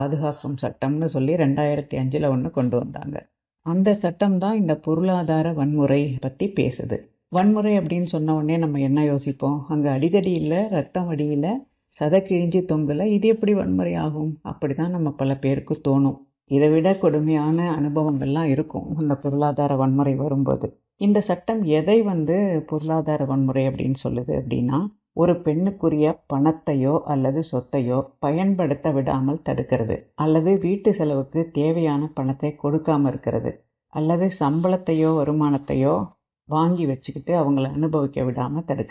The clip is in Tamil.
பாதுகாக்கும் சட்டம்னு சொல்லி ரெண்டாயிரத்தி அஞ்சில் ஒன்று கொண்டு வந்தாங்க அந்த சட்டம் தான் இந்த பொருளாதார வன்முறை பற்றி பேசுது வன்முறை அப்படின்னு சொன்ன உடனே நம்ம என்ன யோசிப்போம் அங்கே அடிதடி இல்லை ரத்தம் அடியில் சதை கிழிஞ்சி தொங்கலை இது எப்படி வன்முறை ஆகும் அப்படி தான் நம்ம பல பேருக்கு தோணும் இதை விட கொடுமையான அனுபவங்கள்லாம் இருக்கும் இந்த பொருளாதார வன்முறை வரும்போது இந்த சட்டம் எதை வந்து பொருளாதார வன்முறை அப்படின்னு சொல்லுது அப்படின்னா ஒரு பெண்ணுக்குரிய பணத்தையோ அல்லது சொத்தையோ பயன்படுத்த விடாமல் தடுக்கிறது அல்லது வீட்டு செலவுக்கு தேவையான பணத்தை கொடுக்காம இருக்கிறது அல்லது சம்பளத்தையோ வருமானத்தையோ வாங்கி வச்சுக்கிட்டு அவங்கள அனுபவிக்க விடாமல் தடுக்கிறது